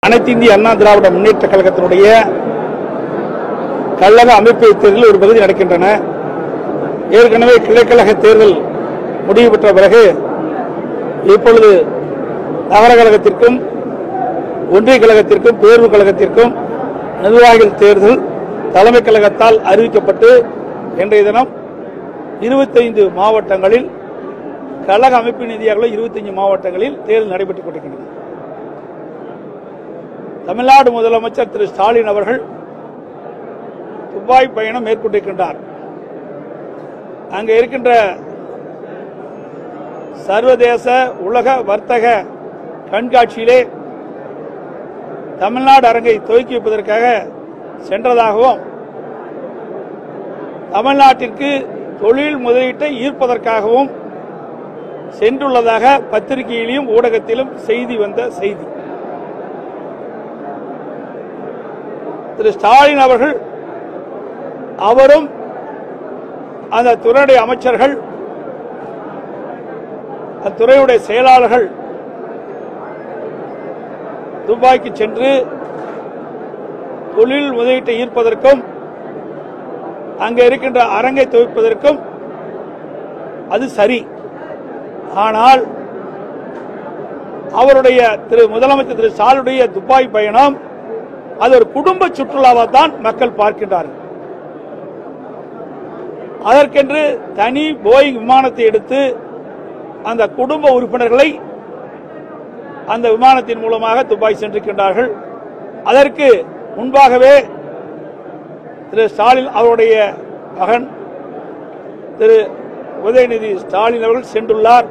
அனைத்து இந்திய அண்ணா திராவிட முன்னேற்ற கழகத்தினுடைய கழக அமைப்பு தேர்தலில் ஒரு பகுதி நடக்கின்றன ஏற்கனவே கிளைக்கழக தேர்தல் முடிவு பெற்ற பிறகு இப்பொழுது நகர கழகத்திற்கும் ஒன்றிய கழகத்திற்கும் தேர்வு கழகத்திற்கும் நிர்வாகிகள் தேர்தல் தலைமை கழகத்தால் அறிவிக்கப்பட்டு இன்றைய தினம் இருபத்தைந்து மாவட்டங்களில் கழக அமைப்பு நிதியாக இருபத்தஞ்சு மாவட்டங்களில் தேர்தல் நடைபெற்றுக் கொண்டிருக்கின்றன தமிழ்நாடு முதலமைச்சர் திரு ஸ்டாலின் அவர்கள் துபாய் பயணம் மேற்கொண்டிருக்கின்றார் அங்க இருக்கின்ற சர்வதேச உலக வர்த்தக கண்காட்சியிலே தமிழ்நாடு அரங்கை துவக்கி வைப்பதற்காக சென்றதாகவும் தமிழ்நாட்டிற்கு தொழில் முதலீட்டை ஈர்ப்பதற்காகவும் சென்றுள்ளதாக பத்திரிகையிலும் ஊடகத்திலும் செய்தி வந்த செய்தி திரு ஸ்டாலின் அவர்கள் அவரும் அந்த துறையுடைய அமைச்சர்கள் அத்துறையுடைய செயலாளர்கள் துபாய்க்கு சென்று தொழில் முதலீட்டை ஈர்ப்பதற்கும் அங்கே இருக்கின்ற அரங்கை துவைப்பதற்கும் அது சரி ஆனால் அவருடைய திரு முதலமைச்சர் திரு ஸ்டாலினுடைய துபாய் பயணம் அது ஒரு குடும்ப சுற்றுலாவை தான் மக்கள் பார்க்கின்றார்கள் அதற்கென்று தனி போயிங் விமானத்தை எடுத்து அந்த குடும்ப உறுப்பினர்களை அந்த விமானத்தின் மூலமாக துபாய் சென்றிருக்கின்றார்கள் அதற்கு முன்பாகவே திரு ஸ்டாலின் அவருடைய மகன் திரு உதயநிதி ஸ்டாலின் அவர்கள் சென்றுள்ளார்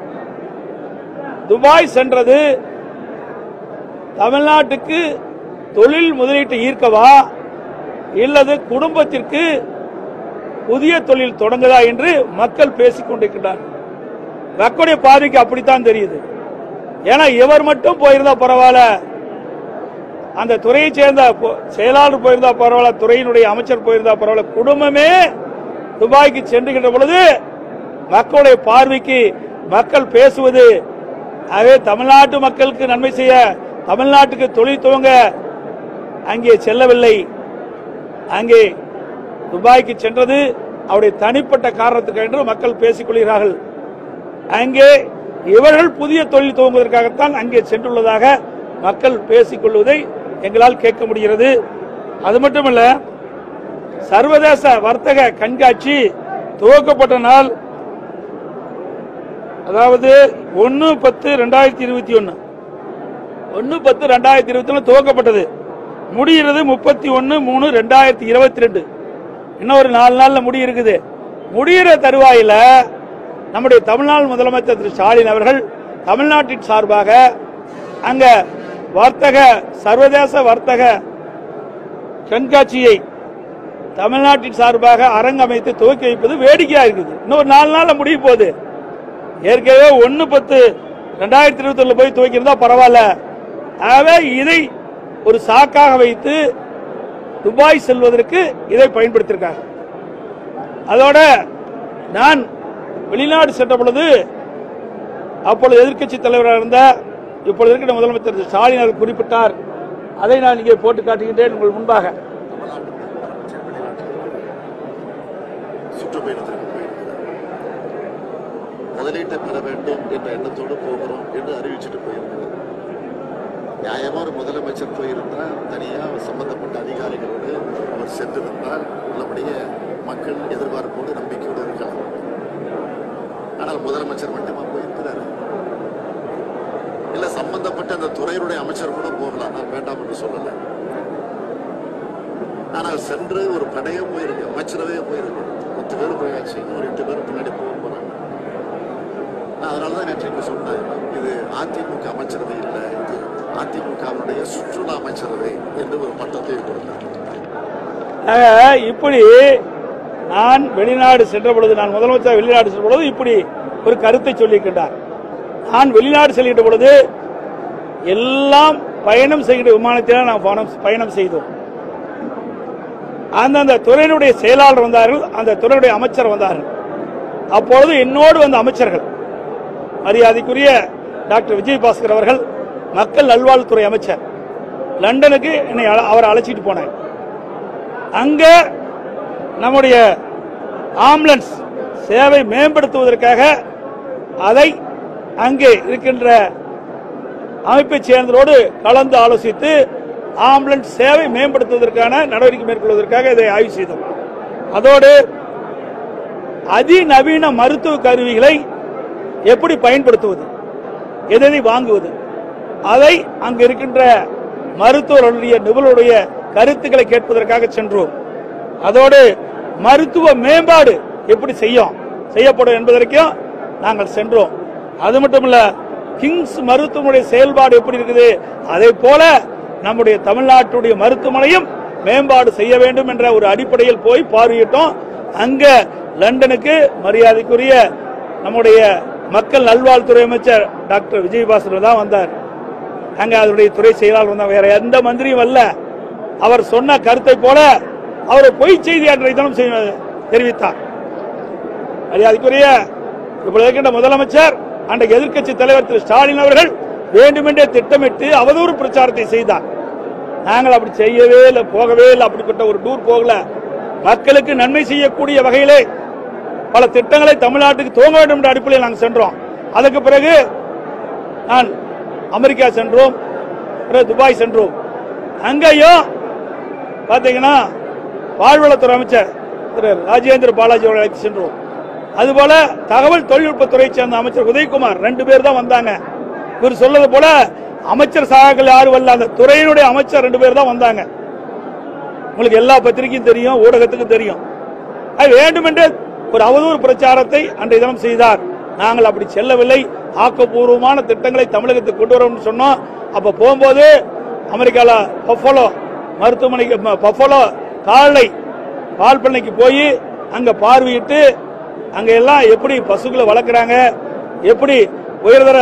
துபாய் சென்றது தமிழ்நாட்டுக்கு தொழில் முதலீட்டை ஈர்க்கவா இல்லது குடும்பத்திற்கு புதிய தொழில் தொடங்குதா என்று மக்கள் பேசிக் கொண்டிருக்கின்றார்கள் மக்களுடைய பார்வைக்கு அப்படித்தான் தெரியுது ஏன்னா இவர் மட்டும் போயிருந்தா பரவாயில்ல அந்த துறையை சேர்ந்த பொ- செயலாளர் போயிருந்தா பரவாயில்ல துறையினுடைய அமைச்சர் போயிருந்தா பரவாயில்ல குடும்பமே துபாய்க்கு சென்றுகின்ற பொழுது மக்களுடைய பார்வைக்கு மக்கள் பேசுவது ஆகவே தமிழ்நாட்டு மக்களுக்கு நன்மை செய்ய தமிழ்நாட்டுக்கு தொழில் துவங்க அங்கே செல்லவில்லை அங்கே துபாய்க்கு சென்றது அவருடைய தனிப்பட்ட காரணத்துக்கு என்று மக்கள் பேசிக் கொள்கிறார்கள் அங்கே இவர்கள் புதிய தொழில் துவங்குவதற்காகத்தான் அங்கே சென்றுள்ளதாக மக்கள் பேசிக் கொள்வதை எங்களால் கேட்க முடிகிறது அது மட்டுமல்ல சர்வதேச வர்த்தக கண்காட்சி துவக்கப்பட்ட நாள் அதாவது ஒன்னு பத்து ரெண்டாயிரத்தி இருபத்தி ஒன்னு ஒன்னு பத்து ரெண்டாயிரத்தி இருபத்தி ஒன்னு துவக்கப்பட்டது முடிகிறது முப்பத்தி ஒன்னு மூணு ரெண்டாயிரத்தி இருபத்தி ரெண்டு இன்னும் ஒரு நாலு நாள்ல முடி இருக்குது முடிகிற தருவாயில நம்முடைய தமிழ்நாடு முதலமைச்சர் திரு ஸ்டாலின் அவர்கள் தமிழ்நாட்டின் சார்பாக அங்க வர்த்தக சர்வதேச வர்த்தக கண்காட்சியை தமிழ்நாட்டின் சார்பாக அரங்கமைத்து துவக்கி வைப்பது வேடிக்கையா இருக்குது இன்னும் ஒரு நாலு நாள்ல முடிய போகுது ஏற்கனவே ஒன்னு பத்து ரெண்டாயிரத்தி இருபத்தி போய் துவக்கியிருந்தா பரவாயில்ல ஆகவே இதை ஒரு சாக்காக வைத்து துபாய் செல்வதற்கு இதை பயன்படுத்தியிருக்காங்க அதோட நான் வெளிநாடு சென்ற பொழுது அப்பொழுது எதிர்க்கட்சி தலைவராக இருந்த இப்பொழுது இருக்கிற முதலமைச்சர் திரு ஸ்டாலின் அவர்கள் குறிப்பிட்டார் அதை நான் இங்கே போட்டு காட்டுகின்றேன் உங்கள் முன்பாக சுற்றுப்பயணத்திற்கு போயிருக்கிறார் முதலீட்டை பெற வேண்டும் என்ற எண்ணத்தோடு போகிறோம் என்று அறிவிச்சுட்டு போயிருக்கிறார் நியாயமா ஒரு முதலமைச்சர் போயிருந்தா தனியா அவர் சம்பந்தப்பட்ட அதிகாரிகளோடு அவர் சென்றிருந்தால் உள்ளபடியே மக்கள் எதிர்பார்ப்போடு நம்பிக்கையோடு இருக்கலாம் ஆனால் முதலமைச்சர் மட்டுமா போயிருக்கிறார் இல்ல சம்பந்தப்பட்ட அந்த துறையினுடைய அமைச்சர் கூட போகலாம் நான் வேண்டாம் என்று சொல்லல ஆனால் சென்று ஒரு படையே போயிருக்கு அமைச்சரவே போயிருக்கு பத்து பேர் போயாச்சு இன்னும் ஒரு எட்டு பேர் பின்னாடி போக போறாங்க நான் அதனாலதான் நேற்று சொன்னேன் இது அதிமுக அமைச்சரவை இல்லை இது அதிமுகவுடைய சுற்றுலா அமைச்சரவை என்று ஒரு பட்டத்தை கொடுத்தார் ஆக, இப்படி நான் வெளிநாடு சென்ற பொழுது நான் முதலமைச்சர் வெளிநாடு சென்ற பொழுது இப்படி ஒரு கருத்தை சொல்லியிருக்கின்றார் நான் வெளிநாடு செல்கின்ற பொழுது எல்லாம் பயணம் செய்கின்ற விமானத்தில் நாம் பயணம் பயணம் செய்தோம் அந்தந்த துறையினுடைய செயலாளர் வந்தார்கள் அந்த துறையுடைய அமைச்சர் வந்தார்கள் அப்பொழுது என்னோடு வந்த அமைச்சர்கள் மரியாதைக்குரிய டாக்டர் விஜயபாஸ்கர் அவர்கள் மக்கள் நல்வாழ்வுத்துறை அமைச்சர் லண்டனுக்கு என்னை அழ- அவரை அழைச்சிட்டு போனார் அங்க நம்முடைய ஆம்புலன்ஸ் சேவை மேம்படுத்துவதற்காக அதை அங்கே இருக்கின்ற அமைப்பைச் சேர்ந்தவரோடு கலந்து ஆலோசித்து ஆம்புலன்ஸ் சேவை மேம்படுத்துவதற்கான நடவடிக்கை மேற்கொள்வதற்காக இதை ஆய்வு செய்தோம் அதோடு அதிநவீன மருத்துவ கருவிகளை எப்படி பயன்படுத்துவது எதை வாங்குவது அதை அங்கு இருக்கின்ற மருத்துவர்களுடைய நிபுணருடைய கருத்துக்களை கேட்பதற்காக சென்றோம் அதோடு மருத்துவ மேம்பாடு எப்படி செய்யும் செய்யப்படும் என்பதற்கும் நாங்கள் சென்றோம் அது மட்டுமல்ல கிங்ஸ் மருத்துவமனை செயல்பாடு எப்படி இருக்குது அதே போல நம்முடைய தமிழ்நாட்டுடைய மருத்துவமனையும் மேம்பாடு செய்ய வேண்டும் என்ற ஒரு அடிப்படையில் போய் பார்வையிட்டோம் அங்க லண்டனுக்கு மரியாதைக்குரிய நம்முடைய மக்கள் நல்வாழ்வுத்துறை அமைச்சர் டாக்டர் விஜயபாஸ்கர் தான் வந்தார் அங்க அதனுடைய துறை செயலாளர் வந்தார் வேற எந்த மந்திரியும் வரல அவர் சொன்ன கருத்தை போல அவர் பொய் செய்தி அன்றைய தினம் செய்ய- தெரிவித்தார் மரியாதைக்குரிய இப்பொழுது இருக்கின்ற முதலமைச்சர் அன்றைக்கு எதிர்க்கட்சி தலைவர் திரு ஸ்டாலின் அவர்கள் வேண்டுமென்றே திட்டமிட்டு அவதூறு பிரச்சாரத்தை செய்தார் நாங்கள் அப்படி செய்யவே இல்லை போகவே இல்லை அப்படிப்பட்ட ஒரு டூர் போகல மக்களுக்கு நன்மை செய்யக்கூடிய வகையிலே பல திட்டங்களை தமிழ்நாட்டுக்கு துவங்க வேண்டும் என்ற அடிப்படையில் நாங்கள் சென்றோம் அதுக்கு பிறகு நான் அமெரிக்கா சென்றோம் பிறகு துபாய் சென்றோம் அங்கேயும் பாத்தீங்கன்னா பால்வளத்துறை அமைச்சர் திரு ராஜேந்திர பாலாஜி அவர்களை அழைத்து சென்றோம் அதுபோல தகவல் தொழில்நுட்பத்துறை சேர்ந்த அமைச்சர் உதயகுமார் ரெண்டு பேர் தான் வந்தாங்க இவர் சொல்றது போல அமைச்சர் சகாக்கள் யாரும் வரல அந்த துறையினுடைய அமைச்சர் ரெண்டு பேர் தான் வந்தாங்க உங்களுக்கு எல்லா பத்திரிகையும் தெரியும் ஊடகத்துக்கும் தெரியும் அது வேண்டுமென்றே ஒரு அவதூறு பிரச்சாரத்தை அன்றைய தினம் செய்தார் நாங்கள் அப்படி செல்லவில்லை ஆக்கப்பூர்வமான திட்டங்களை தமிழகத்துக்கு கொண்டு வரோம்னு சொன்னோம் அப்ப போகும்போது அமெரிக்கால பஃபலோ மருத்துவமனைக்கு ம- பஃபலோ கால்நடை பால் பண்ணைக்கு போய் அங்க பார்வையிட்டு அங்க எல்லாம் எப்படி பசுக்களை வளர்க்குறாங்க எப்படி உயர்தர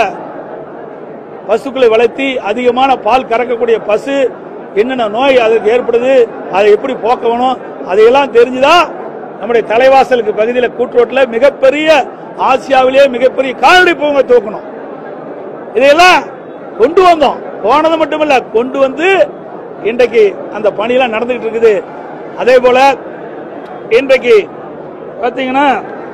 பசுக்களை வளர்த்தி அதிகமான பால் கறக்கக்கூடிய பசு என்னென்ன நோய் அதற்கு ஏற்படுது அதை எப்படி போக்கணும் அதையெல்லாம் தெரிஞ்சுதான் நம்முடைய தலைவாசலுக்கு பகுதியில் கூட்டுரோட்டில் மிகப்பெரிய ஆசியாவிலேயே மிகப்பெரிய கால்நடை பூங்கா தூக்கணும் இதையெல்லாம் கொண்டு வந்தோம் போனது மட்டுமல்ல கொண்டு வந்து இன்றைக்கு அந்த பணியெல்லாம் நடந்துகிட்டு இருக்குது அதே போல இன்றைக்கு பாத்தீங்கன்னா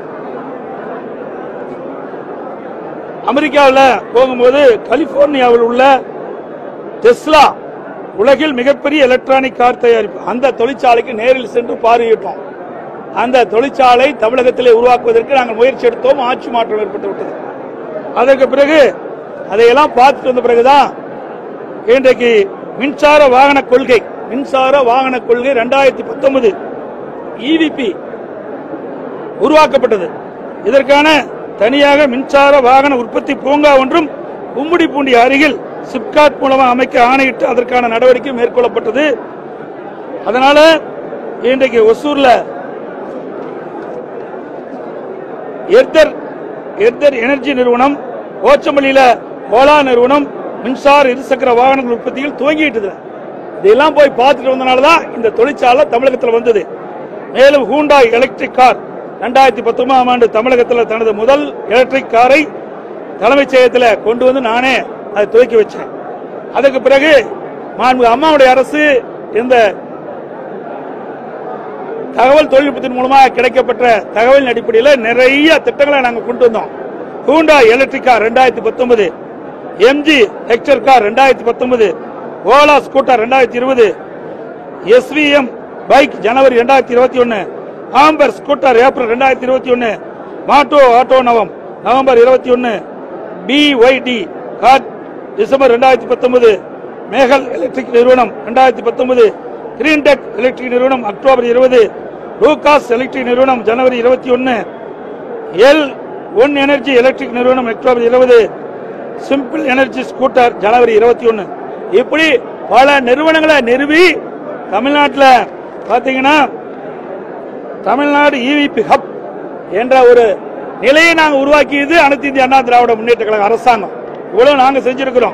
அமெரிக்காவில் போகும்போது கலிபோர்னியாவில் உள்ள டெஸ்லா உலகில் மிகப்பெரிய எலக்ட்ரானிக் கார் தயாரிப்பு அந்த தொழிற்சாலைக்கு நேரில் சென்று பார்வையிட்டோம் அந்த தொழிற்சாலை தமிழகத்திலே உருவாக்குவதற்கு நாங்கள் முயற்சி எடுத்தோம் ஆட்சி மாற்றம் ஏற்பட்டு விட்டது அதற்கு பிறகு அதையெல்லாம் பார்த்துட்டு வந்த பிறகுதான் இன்றைக்கு மின்சார வாகன கொள்கை மின்சார வாகன கொள்கை ரெண்டாயிரத்தி பத்தொன்பது இவிபி உருவாக்கப்பட்டது இதற்கான தனியாக மின்சார வாகன உற்பத்தி பூங்கா ஒன்றும் கும்மிடிப்பூண்டி அருகில் சிப்காட் மூலமாக அமைக்க ஆணையிட்டு அதற்கான நடவடிக்கை மேற்கொள்ளப்பட்டது அதனால இன்றைக்கு ஒசூர்ல எர்தர் எர்தர் எனர்ஜி நிறுவனம் ஓச்சமல்லியில ஓலா நிறுவனம் மின்சார இருசக்கர வாகனங்கள் உற்பத்தியில் துவங்கிட்டது இதெல்லாம் போய் பார்த்துட்டு வந்தனால தான் இந்த தொழிற்சாலை தமிழகத்தில் வந்தது மேலும் ஹூண்டாய் எலக்ட்ரிக் கார் ரெண்டாயிரத்தி பத்தொன்பதாம் ஆண்டு தமிழகத்தில் தனது முதல் எலக்ட்ரிக் காரை தலைமைச் செயலகத்தில் கொண்டு வந்து நானே அதை துவக்கி வச்சேன் அதுக்கு பிறகு மாண்புமிகு அம்மாவுடைய அரசு இந்த தகவல் தொழில்நுட்பத்தின் மூலமாக கிடைக்கப்பட்ட தகவலின் அடிப்படையில் நிறைய திட்டங்களை நாங்கள் கொண்டு வந்தோம் ஹூண்டா எலக்ட்ரிக் கார் ரெண்டாயிரத்தி பத்தொன்பது எம்ஜி ஹெக்டர் கார் ரெண்டாயிரத்தி பத்தொன்பது ஓலா ஸ்கூட்டர் ரெண்டாயிரத்தி இருபது எஸ்விஎம் பைக் ஜனவரி ரெண்டாயிரத்தி இருபத்தி ஒன்னு ஆம்பர் ஸ்கூட்டர் ஏப்ரல் ரெண்டாயிரத்தி இருபத்தி ஒன்னு மாட்டோ ஆட்டோ நவம் நவம்பர் இருபத்தி ஒன்னு பிஒய்டி கார் டிசம்பர் ரெண்டாயிரத்தி பத்தொன்பது மேகல் எலக்ட்ரிக் நிறுவனம் ரெண்டாயிரத்தி பத்தொன்பது கிரீன் டெக் எலக்ட்ரிக் நிறுவனம் அக்டோபர் இருபது லூகாஸ் எலக்ட்ரிக் நிறுவனம் ஜனவரி இருபத்தி ஒன்னு எல் ஒன் எனர்ஜி எலக்ட்ரிக் நிறுவனம் அக்டோபர் இருபது சிம்பிள் எனர்ஜி ஸ்கூட்டர் ஜனவரி இருபத்தி ஒன்னு இப்படி பல நிறுவனங்களை நிறுவி தமிழ்நாட்டில் பாத்தீங்கன்னா தமிழ்நாடு இவிபி ஹப் என்ற ஒரு நிலையை நாங்கள் உருவாக்கியது அனைத்து இந்திய அண்ணா திராவிட முன்னேற்ற கழக அரசாங்கம் இவ்வளவு நாங்க செஞ்சிருக்கிறோம்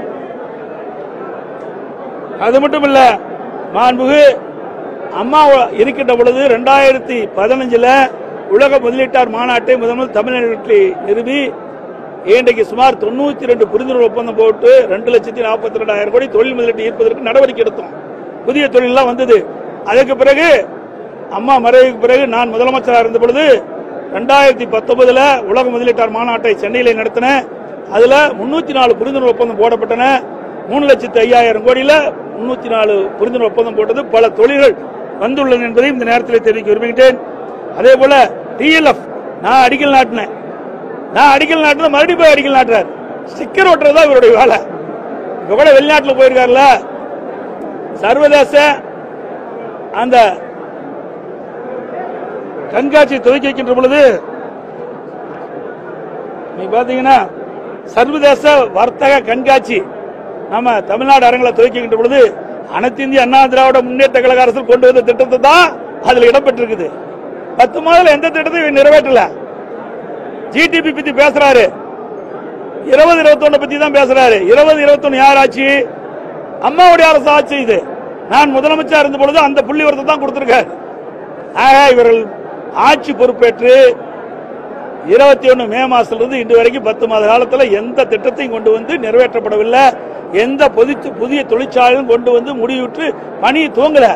அது மட்டும் இல்ல மாண்புகு அம்மா இருக்கின்ற பொழுது ரெண்டாயிரத்தி பதினஞ்சுல உலக முதலீட்டார் மாநாட்டை முதல் முதல் தமிழ்நாட்டில் நிறுவி இன்றைக்கு சுமார் தொண்ணூத்தி ரெண்டு புரிந்துணர்வு ஒப்பந்தம் போட்டு ரெண்டு லட்சத்தி நாற்பத்தி ரெண்டாயிரம் கோடி தொழில் முதலீட்டு ஈர்ப்பதற்கு நடவடிக்கை எடுத்தோம் புதிய தொழிலெல்லாம் வந்தது அதுக்கு பிறகு அம்மா மறைவுக்கு பிறகு நான் முதலமைச்சராக இருந்த பொழுது ரெண்டாயிரத்தி பத்தொன்பதுல உலக முதலீட்டாளர் மாநாட்டை சென்னையில் நடத்தினேன் அதுல முன்னூத்தி நாலு புரிந்துணர்வு ஒப்பந்தம் போடப்பட்டன மூணு லட்சத்து ஐயாயிரம் கோடியில முன்னூத்தி நாலு புரிந்துணர்வு ஒப்பந்தம் போட்டது பல தொழில்கள் வந்துள்ளது என்பதை இந்த நேரத்தில் தெரிவிக்க விரும்புகின்றேன் அதே போல டிஎல்எஃப் நான் அடிக்கல் நாட்டினேன் நான் அடிக்கல் நாட்டின மறுபடியும் போய் அடிக்கல் நாட்டுறாரு ஸ்டிக்கர் ஒட்டுறது தான் இவருடைய வேலை இப்ப கூட வெளிநாட்டுல போயிருக்காருல சர்வதேச அந்த கண்காட்சி துவக்கி வைக்கின்ற பொழுது நீ பாத்தீங்கன்னா சர்வதேச வர்த்தக கண்காட்சி நம்ம தமிழ்நாடு அரங்கில துவக்கின்ற பொழுது அனைத்து இந்திய அண்ணா திராவிட முன்னேற்ற கழக அரசு கொண்டு வந்த திட்டத்தை தான் அதுல இடம்பெற்றிருக்குது பத்து மாதத்துல எந்த திட்டத்தையும் இவர் நிறைவேற்றல ஜிடிபி பத்தி பேசுறாரு இருபது இருபத்தொன்னு பத்தி தான் பேசுறாரு இருபது இருபத்தொன்னு யார் ஆட்சி அம்மாவுடைய அரசு ஆட்சி இது நான் முதலமைச்சர் இருந்த பொழுது அந்த புள்ளி வரத்தை தான் கொடுத்திருக்காரு ஆக இவர்கள் ஆட்சி பொறுப்பேற்று இருபத்தி ஒன்னு மே மாசத்துல இருந்து இன்று வரைக்கும் பத்து மாத காலத்துல எந்த திட்டத்தையும் கொண்டு வந்து நிறைவேற்றப்படவில்லை எந்த பொதி- புதிய தொழிற்சாலையும் கொண்டு வந்து முடிவுற்று பணி துவங்கல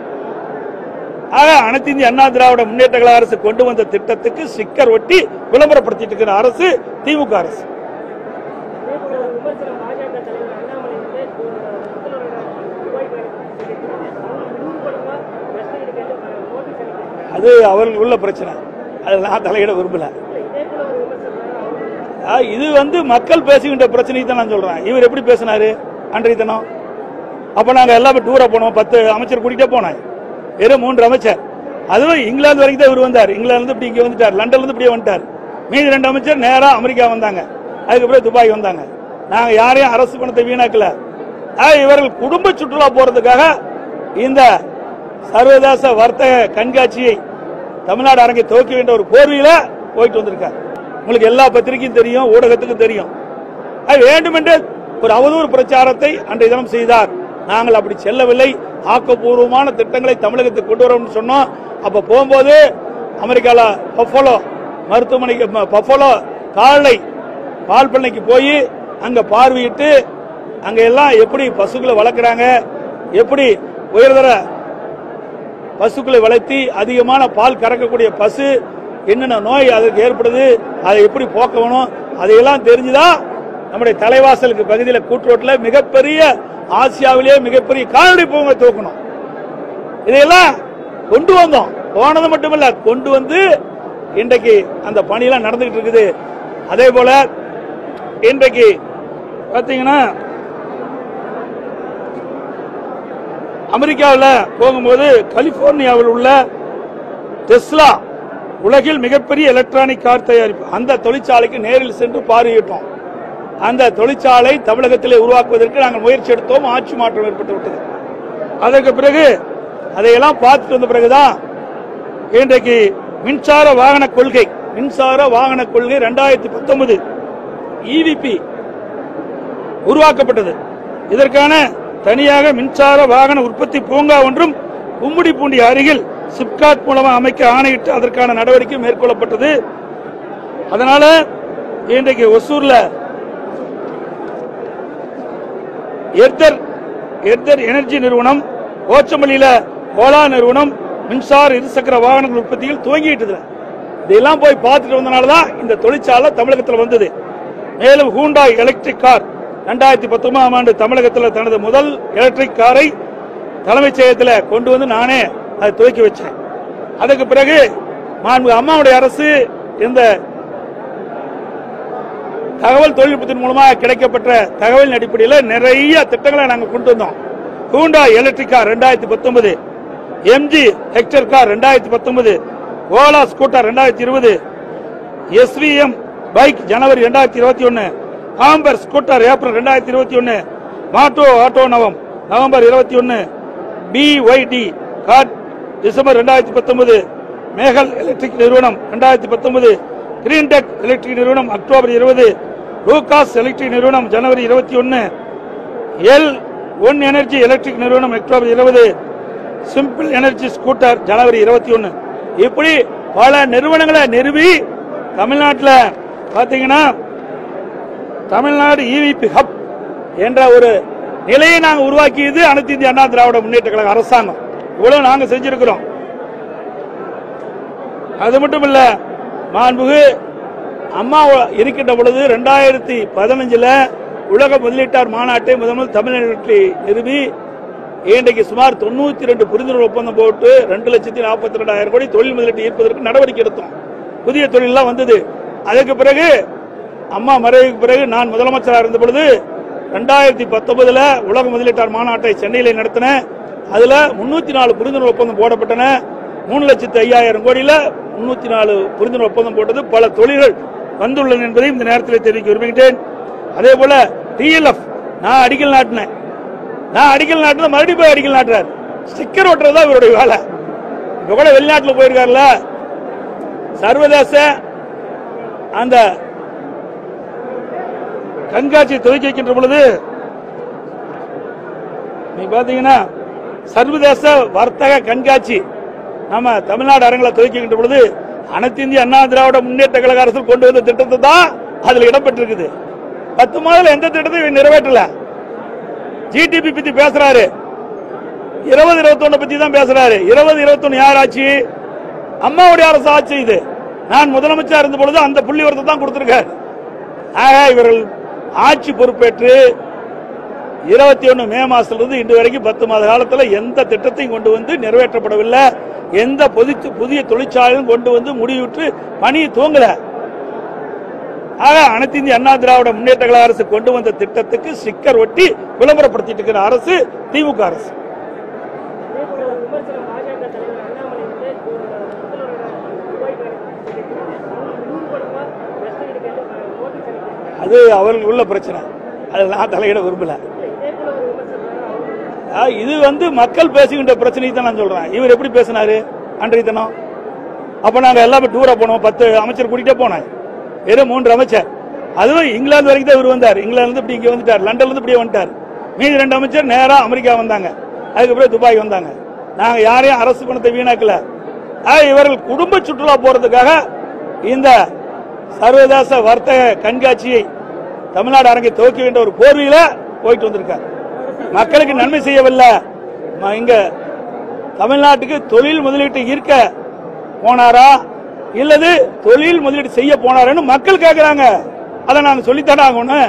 ஆக அனைத்து இந்திய அண்ணா திராவிட முன்னேற்ற கழக அரசு கொண்டு வந்த திட்டத்துக்கு ஸ்டிக்கர் ஒட்டி விளம்பரப்படுத்திட்டு இருக்கிற அரசு திமுக அரசு இதேபோல ஒரு விமர்சனம் பாஜக தலைவர் அண்ணாமலை வந்து முதல்வரோட துபாய் பயணத்தை சொல்லியிருக்காரு. அவங்க விரும்பப்படுமா கஷ்டம் எடுக்கிறது மோடி தலைவர் அது அவர்களுக்கு உள்ள பிரச்சனை அது நான் தலையிட விரும்பல இதே போல ஒரு விமர்சனம் அவங்க ஆ, இது வந்து மக்கள் பேசுகின்ற பிரச்சனையை தான் நான் சொல்றேன் இவர் எப்படி பேசினாரு அன்றைய தினம் அப்ப நாங்க எல்லாமே டூரா போனோம் பத்து அமைச்சர் கூட்டிட்டே போனேன் வெறும் மூன்று அமைச்சர் அதுவும் இங்கிலாந்து வரைக்கும் தான் இவர் வந்தார் இங்கிலாந்து இருந்து இப்படி இங்க வந்துட்டார் லண்டன்ல இருந்து இப்படியே வந்துட்டார் மீதி ரெண்டு அமைச்சர் நேரா அமெரிக்கா வந்தாங்க அதுக்கப்புறம் துபாய் வந்தாங்க நாங்க யாரையும் அரசு பணத்தை வீணாக்கல ஆக, இவர்கள் குடும்ப சுற்றுலா போறதுக்காக இந்த சர்வதேச வர்த்தக கண்காட்சியை தமிழ்நாடு அரங்கை துவக்க வேண்டிய ஒரு போர்வையில போயிட்டு வந்திருக்கார் உங்களுக்கு எல்லா பத்திரிகையும் தெரியும் ஊடகத்துக்கும் தெரியும் அது வேண்டுமென்றே ஒரு அவதூறு பிரச்சாரத்தை அன்றைய தினம் செய்தார் நாங்கள் அப்படி செல்லவில்லை ஆக்கப்பூர்வமான திட்டங்களை தமிழகத்துக்கு கொண்டு வரோம்னு சொன்னோம் அப்ப போகும்போது அமெரிக்கால பஃபலோ மருத்துவமனைக்கு ம- பஃபலோ கால்நடை பால் பண்ணைக்கு போய் அங்க பார்வையிட்டு அங்க எல்லாம் எப்படி பசுக்களை வளர்க்குறாங்க எப்படி உயர்தர பசுக்களை வளர்த்தி அதிகமான பால் கறக்கக்கூடிய பசு என்னென்ன நோய் அதுக்கு ஏற்படுது அதை எப்படி போக்கணும் அதையெல்லாம் தெரிஞ்சுதான் நம்முடைய தலைவாசலுக்கு பகுதியில் கூட்டுரோட்டில் மிகப்பெரிய ஆசியாவிலேயே மிகப்பெரிய கால்நடை பூங்கா தூக்கணும் இதையெல்லாம் கொண்டு வந்தோம் போனது மட்டுமல்ல கொண்டு வந்து இன்றைக்கு அந்த பணியெல்லாம் நடந்துகிட்டு இருக்குது அதே போல இன்றைக்கு பாத்தீங்கன்னா அமெரிக்காவில் போகும்போது கலிபோர்னியாவில் உள்ள டெஸ்லா உலகில் மிகப்பெரிய எலக்ட்ரானிக் கார் தயாரிப்பு அந்த தொழிற்சாலைக்கு நேரில் சென்று பார்வையிட்டோம் அந்த தொழிற்சாலை தமிழகத்திலே உருவாக்குவதற்கு நாங்கள் முயற்சி எடுத்தோம் ஆட்சி மாற்றம் ஏற்பட்டு விட்டது அதற்கு பிறகு அதையெல்லாம் பார்த்துட்டு வந்த பிறகுதான் இன்றைக்கு மின்சார வாகன கொள்கை மின்சார வாகன கொள்கை ரெண்டாயிரத்தி பத்தொன்பது இவிபி உருவாக்கப்பட்டது இதற்கான தனியாக மின்சார வாகன உற்பத்தி பூங்கா ஒன்றும் கும்மிடிப்பூண்டி அருகில் சிப்காட் மூலமா அமைக்க ஆணையிட்டு அதற்கான நடவடிக்கை மேற்கொள்ளப்பட்டது அதனால இன்றைக்கு ஒசூர்ல எர்தர் எர்தர் எனர்ஜி நிறுவனம் ஓச்சமல்லியில ஓலா நிறுவனம் மின்சார இருசக்கர வாகனங்கள் உற்பத்தியில் துவங்கிட்டது இதெல்லாம் போய் பார்த்துட்டு வந்தனால தான் இந்த தொழிற்சாலை தமிழகத்தில் வந்தது மேலும் ஹூண்டாய் எலக்ட்ரிக் கார் ரெண்டாயிரத்தி பத்தொன்பதாம் ஆண்டு தமிழகத்தில் தனது முதல் எலக்ட்ரிக் காரை தலைமைச் செயலகத்தில் கொண்டு வந்து நானே அதை துவக்கி வச்சேன் அதுக்கு பிறகு மாண்பு அம்மாவுடைய அரசு இந்த தகவல் தொழில்நுட்பத்தின் மூலமாக கிடைக்கப்பட்ட தகவலின் அடிப்படையில் நிறைய திட்டங்களை நாங்கள் கொண்டு வந்தோம் ஹூண்டா எலக்ட்ரிக் கார் ரெண்டாயிரத்தி பத்தொன்பது எம்ஜி ஹெக்டர் கார் ரெண்டாயிரத்தி பத்தொன்பது ஓலா ஸ்கூட்டர் ரெண்டாயிரத்தி இருபது எஸ்விஎம் பைக் ஜனவரி ரெண்டாயிரத்தி இருபத்தி ஒன்னு ஆம்பர் ஸ்கூட்டர் ஏப்ரல் ரெண்டாயிரத்தி இருபத்தி ஒன்னு மாட்டோ ஆட்டோ நவம் நவம்பர் இருபத்தி ஒன்னு பிஒய்டி கார் டிசம்பர் ரெண்டாயிரத்தி பத்தொன்பது மேகல் எலக்ட்ரிக் நிறுவனம் ரெண்டாயிரத்தி பத்தொன்பது கிரீன் டெக் எலக்ட்ரிக் நிறுவனம் அக்டோபர் இருபது லூகாஸ் எலக்ட்ரிக் நிறுவனம் ஜனவரி இருபத்தி ஒன்னு எல் ஒன் எனர்ஜி எலக்ட்ரிக் நிறுவனம் அக்டோபர் இருபது சிம்பிள் எனர்ஜி ஸ்கூட்டர் ஜனவரி இருபத்தி ஒன்னு இப்படி பல நிறுவனங்களை நிறுவி தமிழ்நாட்டில் பாத்தீங்கன்னா தமிழ்நாடு இவிபி ஹப் என்ற ஒரு நிலையை நாங்கள் உருவாக்கியது அனைத்து இந்திய அண்ணா திராவிட முன்னேற்ற கழக அரசாங்கம் இவ்வளவு நாங்க செஞ்சிருக்கிறோம் அது மட்டும் இல்ல மாண்புகு அம்மா இருக்கின்ற பொழுது ரெண்டாயிரத்தி பதினஞ்சுல உலக முதலீட்டார் மாநாட்டை முதல் தமிழ்நாட்டில் நிறுவி இன்றைக்கு சுமார் தொண்ணூத்தி ரெண்டு புரிந்துணர்வு ஒப்பந்தம் போட்டு ரெண்டு லட்சத்தி நாற்பத்தி ரெண்டாயிரம் கோடி தொழில் முதலீட்டை ஈர்ப்பதற்கு நடவடிக்கை எடுத்தோம் புதிய தொழிலெல்லாம் வந்தது அதற்கு பிறகு அம்மா மறைவுக்கு பிறகு நான் முதலமைச்சராக இருந்த பொழுது ரெண்டாயிரத்தி பத்தொன்பதுல உலக முதலீட்டார் மாநாட்டை சென்னையில் நடத்தினேன் அதுல முன்னூத்தி நாலு புரிந்துணர்வு ஒப்பந்தம் போடப்பட்டன மூணு லட்சத்து ஐயாயிரம் கோடியில முன்னூத்தி நாலு புரிந்துணர்வு ஒப்பந்தம் போட்டது பல தொழில்கள் வந்துள்ளன என்பதை இந்த நேரத்தில் தெரிவிக்க விரும்புகின்றேன் அதே போல டிஎல்எஃப் நான் அடிக்கல் நாட்டினேன் நான் அடிக்கல் நாட்டின மறுபடியும் போய் அடிக்கல் நாட்டுறாரு ஸ்டிக்கர் ஒட்டுறது தான் இவருடைய வேலை இப்ப கூட வெளிநாட்டில் போயிருக்காருல சர்வதேச அந்த கண்காட்சியை துவக்கி வைக்கின்ற பொழுது நீ பாத்தீங்கன்னா சர்வதேச வர்த்தக கண்காட்சி நம்ம தமிழ்நாடு அரங்கில் துவக்கி வைக்கின்ற பொழுது அனைத்து இந்திய அண்ணா திராவிட முன்னேற்ற கழக அரசு கொண்டு வந்த திட்டத்தை தான் அதுல இடம்பெற்றிருக்குது பத்து மாதத்துல எந்த திட்டத்தையும் இவர் நிறைவேற்றல ஜிடிபி பத்தி பேசுறாரு இருபது இருபத்தொன்னு பத்தி தான் பேசுறாரு இருபது இருபத்தொன்னு யார் ஆட்சி அம்மாவுடைய அரசு ஆட்சி இது நான் முதலமைச்சர் இருந்த பொழுது அந்த புள்ளி வரத்தை தான் கொடுத்திருக்காரு ஆக இவர்கள் ஆட்சி பொறுப்பேற்று இருபத்தி ஒன்னு மே மாசத்துல இருந்து இன்று வரைக்கும் பத்து மாத காலத்துல எந்த திட்டத்தையும் கொண்டு வந்து நிறைவேற்றப்படவில்லை எந்த பொதி- புதிய தொழிற்சாலையும் கொண்டு வந்து முடிவுற்று பணியை துவங்கல ஆக அனைத்து இந்திய அண்ணா திராவிட முன்னேற்ற கழக அரசு கொண்டு வந்த திட்டத்துக்கு ஸ்டிக்கர் ஒட்டி விளம்பரப்படுத்திட்டு இருக்கிற அரசு திமுக அரசு அதே போல ஒரு விமர்சனம் பாஜக தலைவர் அண்ணாமலை வந்து முதல்வரோட துபாய் பயணத்தை சொல்லியிருக்காரு அவங்க நூறு படமா நஷ்டஈடு கேட்டு நோட்டீஸ் அனுப்பியிருக்காங்க அது அவர்களுக்கு உள்ள பிரச்சனை அதில் நான் தலையிட விரும்பல இதே போல ஒரு விமர்சனம் அவங்க ஆ, இது வந்து மக்கள் பேசுகின்ற பிரச்சனையை தான் நான் சொல்றேன் இவர் எப்படி பேசினாரு அன்றைய தினம் அப்ப நாங்க எல்லாமே டூரா போனோம் பத்து அமைச்சர் கூட்டிகிட்டே போனேன் வெறும் மூன்று அமைச்சர் அதுவும் இங்கிலாந்து வரைக்கும் தான் இவர் வந்தார் இங்கிலாந்து இருந்து இப்படி இங்க வந்துட்டார் லண்டன்ல இருந்து இப்படியே வந்துட்டார் மீதி ரெண்டு அமைச்சர் நேரா அமெரிக்கா வந்தாங்க அதுக்கப்புறம் துபாய் வந்தாங்க நாங்க யாரையும் அரசு பணத்தை வீணாக்கல ஆக, இவர்கள் குடும்ப சுற்றுலா போறதுக்காக இந்த சர்வதேச வர்த்தக கண்காட்சியை தமிழ்நாடு அரங்கை துவக்க வேண்டிய ஒரு போர்வையில போயிட்டு வந்திருக்கார் மக்களுக்கு நன்மை செய்யவில்லை ம- இங்க தமிழ்நாட்டுக்கு தொழில் முதலீட்டை ஈர்க்க போனாரா இல்லது தொழில் முதலீடு செய்ய போனாரான்னு மக்கள் கேட்கிறாங்க அதை நாங்க சொல்லித்தானே ஆகணும்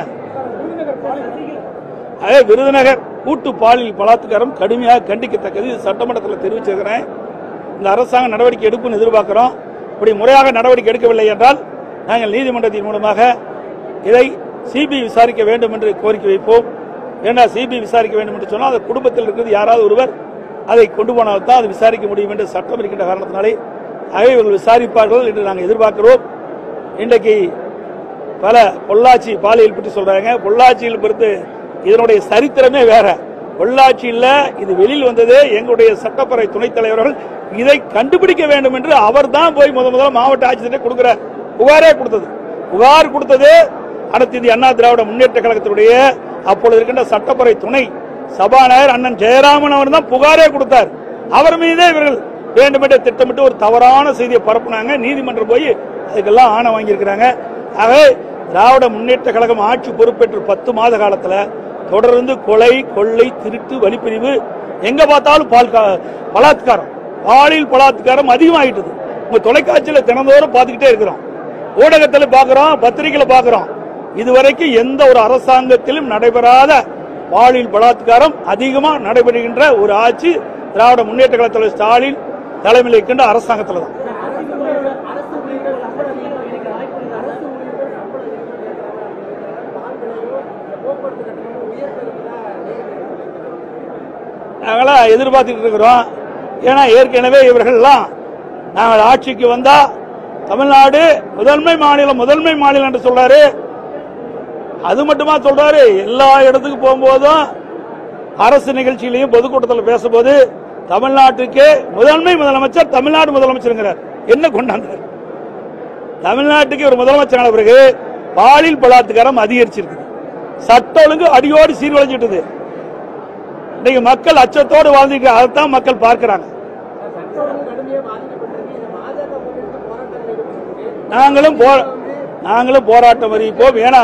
அதே விருதுநகர் கூட்டு பாலியல் பலாத்காரம் கடுமையாக கண்டிக்கத்தக்கது இது சட்டமன்றத்தில் தெரிவிச்சிருக்கிறேன் இந்த அரசாங்கம் நடவடிக்கை எடுக்கும்னு எதிர்பார்க்கிறோம் இப்படி முறையாக நடவடிக்கை எடுக்கவில்லை என்றால் நாங்கள் நீதிமன்றத்தின் மூலமாக இதை சிபிஐ விசாரிக்க வேண்டும் என்று கோரிக்கை வைப்போம் ஏன்னா சிபிஐ விசாரிக்க வேண்டும் என்று சொன்னால் அது குடும்பத்தில் இருக்கிறது யாராவது ஒருவர் அதை கொண்டு போனால் தான் அது விசாரிக்க முடியும் என்று சட்டம் இருக்கின்ற காரணத்தினாலே ஆகவே இவர்கள் விசாரிப்பார்கள் என்று நாங்கள் எதிர்பார்க்கிறோம் இன்றைக்கு பல பொள்ளாச்சி பாலியல் பற்றி சொல்றாங்க பொள்ளாச்சியில் பொறுத்து இதனுடைய சரித்திரமே வேற பொள்ளாச்சியில் இது வெளியில் வந்தது எங்களுடைய சட்டப்பேரவை துணைத் தலைவர்கள் இதை கண்டுபிடிக்க வேண்டும் என்று அவர் தான் போய் முத முதல்ல மாவட்ட ஆட்சியர்கிட்ட கொடுக்கிற புகாரே கொடுத்தது புகார் கொடுத்தது அனைத்து இந்திய அண்ணா திராவிட முன்னேற்ற கழகத்தினுடைய அப்பொழுது இருக்கின்ற சட்டப்பேரவை துணை சபாநாயகர் அண்ணன் ஜெயராமன் அவர் தான் புகாரே கொடுத்தார் அவர் மீதே இவர்கள் வேண்டுமென்றே திட்டமிட்டு ஒரு தவறான செய்தியை பரப்புனாங்க நீதிமன்றம் போய் அதுக்கெல்லாம் ஆணை வாங்கியிருக்கிறாங்க ஆகவே திராவிட முன்னேற்ற கழகம் ஆட்சி பொறுப்பேற்று பத்து மாத காலத்துல தொடர்ந்து கொலை கொள்ளை திருட்டு வழிப்பிரிவு எங்க பார்த்தாலும் பால் கா- பலாத்காரம் பாலியல் பலாத்காரம் அதிகமாகிட்டது உங்க தொலைக்காட்சியில தினந்தோறும் பார்த்துக்கிட்டே இருக்கிறோம் ஊடகத்தில் பார்க்கிறோம் பத்திரிகையில பார்க்கிறோம் இதுவரைக்கும் எந்த ஒரு அரசாங்கத்திலும் நடைபெறாத பாலியல் பலாத்காரம் அதிகமா நடைபெறுகின்ற ஒரு ஆட்சி திராவிட முன்னேற்ற கழக தலைவர் ஸ்டாலின் தலைமையில் இருக்கின்ற அரசாங்கத்தில் தான் அரசு ஊழியர்கள் சம்பளம் அதிகமாக இருக்கிற வாய்ப்பு இருக்கு. அரசு ஊழியர்கள் சம்பளம் அதிகமாக இருக்கிற பால் விலையோ இந்த போக்குவரத்து கட்டணமோ உயர்த்ததுதான் நாங்களாம் எதிர்பார்த்துட்டு இருக்கிறோம் ஏன்னா ஏற்கனவே இவர்கள்லாம் நாங்கள் ஆட்சிக்கு வந்தா தமிழ்நாடு முதன்மை மாநிலம் முதன்மை மாநிலம் என்று சொல்றாரு அது மட்டுமா சொல்றாரு எல்லா இடத்துக்கு போகும்போதும் அரசு நிகழ்ச்சியிலையும் பொதுக்கூட்டத்தில் பேசும்போது தமிழ்நாட்டுக்கு முதன்மை முதலமைச்சர் தமிழ்நாடு முதலமைச்சருங்கிறார் என்ன கொண்டாந்தார் தமிழ்நாட்டுக்கு ஒரு முதலமைச்சர் ஆன பிறகு பாலியல் பலாத்காரம் அதிகரிச்சிருக்கு சட்ட ஒழுங்கு அடியோடு சீர்குலைஞ்சிட்டது இன்னைக்கு மக்கள் அச்சத்தோடு வாழ்ந்துட்டு அதைத்தான் மக்கள் பார்க்கிறாங்க கடுமையாக பாதிக்கப்பட்டிருக்கு இந்த பாஜக முன்னெடுத்து போராட்டங்கள் ஈடுபட்டிருக்கு நாங்களும் போ நாங்களும் போராட்டம் அறிவிப்போம் ஏன்னா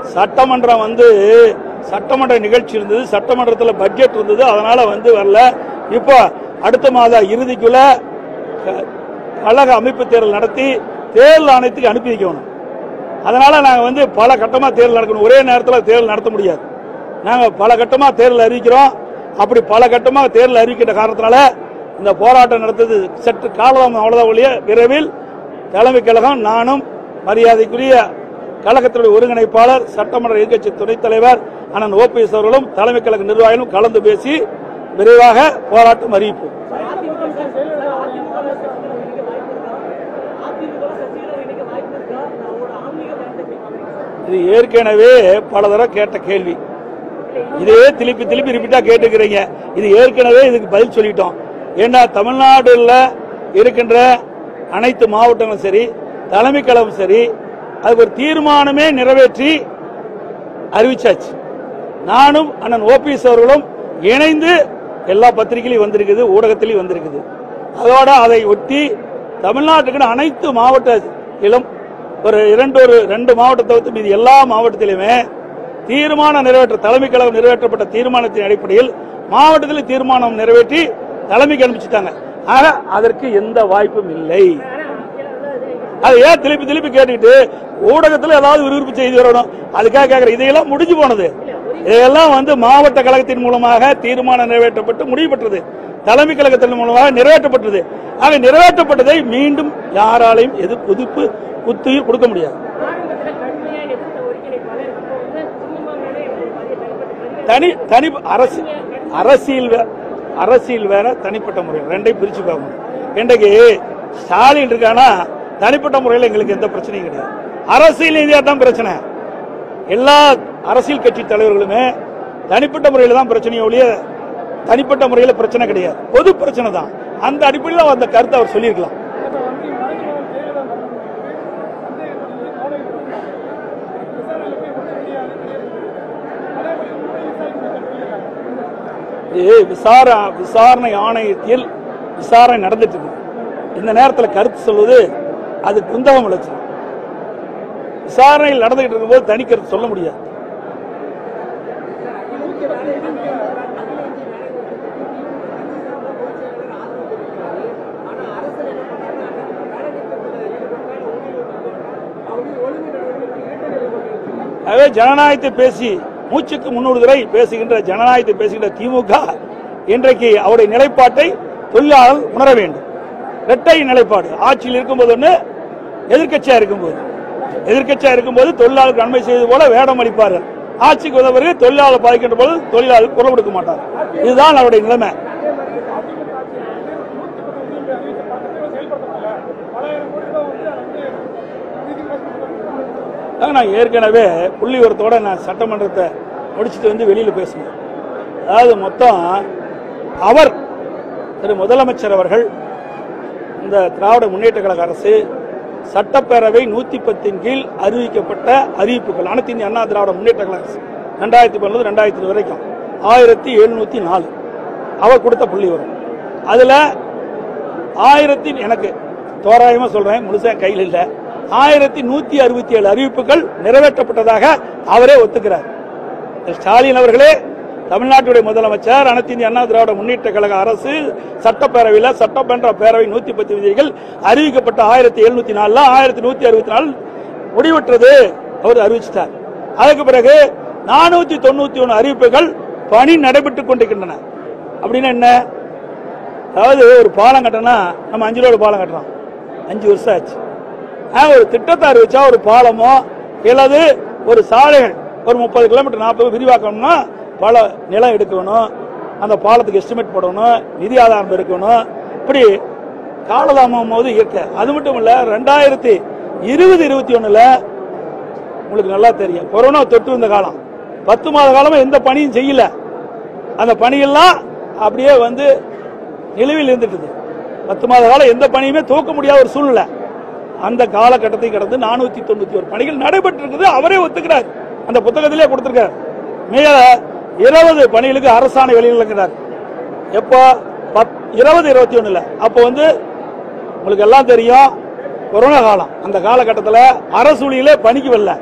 சட்டமன்றம் வந்து சட்டமன்ற நிகழ்ச்சி இருந்தது சட்டமன்றத்தில் பட்ஜெட் இருந்தது அதனால வந்து வரல இப்போ அடுத்த மாத இறுதிக்குள்ள க- கழக அமைப்பு தேர்தல் நடத்தி தேர்தல் ஆணையத்துக்கு அனுப்பி வைக்கணும் அதனால நாங்க வந்து பல கட்டமா தேர்தல் நடக்கணும் ஒரே நேரத்தில் தேர்தல் நடத்த முடியாது நாங்க பல கட்டமா தேர்தல் அறிவிக்கிறோம் அப்படி பல கட்டமா தேர்தல் அறிவிக்கின்ற காரணத்தினால இந்த போராட்டம் நடத்தது சற்று காலம் அவ்வளவுதான் ஒழிய விரைவில் தலைமை கழகம் நானும் மரியாதைக்குரிய கழகத்தினுடைய ஒருங்கிணைப்பாளர் சட்டமன்ற எதிர்க்கட்சி துணைத் தலைவர் அண்ணன் ஓபிஎஸ் அவர்களும் தலைமை கழக நிர்வாகிகளும் கலந்து பேசி விரைவாக போராட்டம் அறிவிப்போம் அதிமுக சசிகலா அதிமுக சசிகலா இணைக்க வாய்ப்பு இருக்கா அதிமுக சசிகலா இணைக்க வாய்ப்பு இருக்கா அவரோட ஆன்மீக பயணத்தை எப்படி பாக்குறீங்க இது ஏற்கனவே பல தடவை கேட்ட கேள்வி இதே திருப்பி திருப்பி ரிப்பீட்டா கேட்டுக்கிறீங்க இது ஏற்கனவே இதுக்கு பதில் சொல்லிட்டோம் ஏன்னா தமிழ்நாடுல இருக்கின்ற அனைத்து மாவட்டங்களும் சரி தலைமை கழகம் சரி அதுக்கு ஒரு தீர்மானமே நிறைவேற்றி அறிவிச்சாச்சு நானும் அண்ணன் ஓபிஎஸ் அவர்களும் இணைந்து எல்லா பத்திரிகையிலும் வந்திருக்குது ஊடகத்திலையும் வந்திருக்குது அதோட அதை ஒட்டி தமிழ்நாட்டுக்கு அனைத்து மாவட்டத்திலும் ஒரு இரண்டு ஒரு ரெண்டு மாவட்டத்தை தவிர்த்து மீதி எல்லா மாவட்டத்திலுமே தீர்மானம் நிறைவேற்ற தலைமை கழகம் நிறைவேற்றப்பட்ட தீர்மானத்தின் அடிப்படையில் மாவட்டத்தில் தீர்மானம் நிறைவேற்றி தலைமைக்கு அனுப்பிச்சிட்டாங்க ஆக அதற்கு எந்த வாய்ப்பும் இல்லை அது ஏன் திருப்பி திருப்பி கேட்டுக்கிட்டு ஊடகத்துல ஏதாவது விறுவிறுப்பு செய்தி வரணும் அதுக்காக கேக்குறேன் இதையெல்லாம் முடிஞ்சு போனது இதையெல்லாம் வந்து மாவட்ட கழகத்தின் மூலமாக தீர்மானம் நிறைவேற்றப்பட்டு முடிவு பெற்றது தலைமை கழகத்தின் மூலமாக நிறைவேற்றப்பட்டது ஆக நிறைவேற்றப்பட்டதை மீண்டும் யாராலையும் எது புதுப்பு புத்துயிர் கொடுக்க முடியாது ஆரம்பத்தில் கடுமையா எதிர்த்த ஒருங்கிணைப்பாளர் இப்போ வந்து சும்மா மேலே எனக்கு பதிய தனிப்பட்ட பதிவு தனி தனி அரசு அரசியல் வே- அரசியல் வேற தனிப்பட்ட முறை ரெண்டையும் பிரிச்சு பார்க்கணும் இன்றைக்கு ஸ்டாலின் இருக்கானா தனிப்பட்ட முறையில் எங்களுக்கு எந்த பிரச்சனையும் கிடையாது அரசியல் ரீதியா தான் பிரச்சனை எல்லா அரசியல் கட்சி தலைவர்களுமே தனிப்பட்ட முறையில் தான் பிரச்சனையே ஒழிய தனிப்பட்ட முறையில் பிரச்சனை கிடையாது பொது பிரச்சனை தான் அந்த அடிப்படையில் அந்த கருத்தை அவர் சொல்லியிருக்கலாம் இது விசார விசாரணை ஆணையத்தில் விசாரணை நடந்துட்டு இருக்கு இந்த நேரத்தில் கருத்து சொல்வது அது குந்தகம் விளைச்சல் விசாரணையில் நடந்துகிட்டு இருக்கும்போது தனி கருத்து சொல்ல முடியாது ஆகவே ஜனநாயகத்தை பேசி மூச்சுக்கு முன்னூறு தடவை பேசுகின்ற ஜனநாயகத்தை பேசுகின்ற திமுக இன்றைக்கு அவருடைய நிலைப்பாட்டை தொழிலாளர் உணர வேண்டும் இரட்டை நிலைப்பாடு ஆட்சியில் இருக்கும்போது ஒன்று எதிர்க்கட்சியா இருக்கும்போது எதிர்க்கட்சியா இருக்கும்போது தொழிலாளருக்கு நன்மை செய்தது போல வேடம் அளிப்பார்கள் ஆட்சிக்கு வந்த பிறகு தொழிலாளர் பாதிக்கின்ற போது தொழிலாளர் குரல் கொடுக்க மாட்டார் இதுதான் அவருடைய நிலைமை அதான் நான் ஏற்கனவே புள்ளி உரத்தோட நான் சட்டமன்றத்தை முடிச்சுட்டு வந்து வெளியில பேசினேன் அதாவது மொத்தம் அவர் திரு முதலமைச்சர் அவர்கள் இந்த திராவிட முன்னேற்ற கழக அரசு சட்டப்பேரவை நூத்தி பத்தின் கீழ் அறிவிக்கப்பட்ட அறிவிப்புகள் அனைத்து இந்திய அண்ணா திராவிட முன்னேற்ற கழக அரசு ரெண்டாயிரத்தி பன்னெண்டு ரெண்டாயிரத்தி வரைக்கும் ஆயிரத்தி எழுநூத்தி நாலு அவர் கொடுத்த புள்ளி வரும் அதுல ஆயிரத்தி எனக்கு தோராயமா சொல்றேன் முழுசா கையில் இல்ல ஆயிரத்தி நூத்தி அறுபத்தி ஏழு அறிவிப்புகள் நிறைவேற்றப்பட்டதாக அவரே ஒத்துக்கிறார் ஸ்டாலின் அவர்களே தமிழ்நாட்டுடைய முதலமைச்சர் அனைத்து இந்திய அண்ணா திராவிட முன்னேற்ற கழக அரசு சட்டப்பேரவையில் சட்டமன்ற பேரவை நூத்தி பத்து விதிகள் அறிவிக்கப்பட்ட ஆயிரத்தி எழுநூத்தி நாலுல ஆயிரத்தி நூத்தி அறுபத்தி நாலு முடிவுற்றது அவர் அறிவிச்சிட்டார் அதுக்கு பிறகு நானூத்தி தொண்ணூத்தி ஒன்னு அறிவிப்புகள் பணி நடைபெற்றுக் கொண்டிருக்கின்றன அப்படின்னா என்ன அதாவது ஒரு பாலம் கட்டினா நம்ம அஞ்சு ரூபா பாலம் கட்டுறோம் அஞ்சு வருஷம் ஆச்சு ஆ, ஒரு திட்டத்தை அறிவிச்சா ஒரு பாலமோ இல்லது ஒரு சாலைகள் ஒரு முப்பது கிலோமீட்டர் நாற்பது விரிவாக்கணும்னா பல நிலம் எடுக்கணும் அந்த பாலத்துக்கு எஸ்டிமேட் போடணும் நிதி ஆதாரம் இருக்கணும் இப்படி காலதாமம் போது இயற்கை அது மட்டும் இல்ல ரெண்டாயிரத்தி இருபது இருபத்தி ஒண்ணுல உங்களுக்கு நல்லா தெரியும் கொரோனா தொற்று இருந்த காலம் பத்து மாத காலமா எந்த பணியும் செய்யல அந்த பணியெல்லாம் அப்படியே வந்து நிலுவையில் இருந்துட்டு பத்து மாத காலம் எந்த பணியுமே துவக்க முடியாத ஒரு சூழ்நிலை அந்த காலகட்டத்தை கடந்து நானூத்தி தொண்ணூத்தி ஒரு பணிகள் நடைபெற்று இருக்குது அவரே ஒத்துக்கிறார் அந்த புத்தகத்திலே கொடுத்திருக்கார் மேல இருபது பணிகளுக்கு அரசாணை வெளியிடுகிறார் எப்போ பத்- இருபது இருபத்தி ஒண்ணுல அப்போ வந்து உங்களுக்கு எல்லாம் தெரியும் கொரோனா காலம் அந்த காலகட்டத்தில் அரசு ஊழியிலே பணிக்கு வரல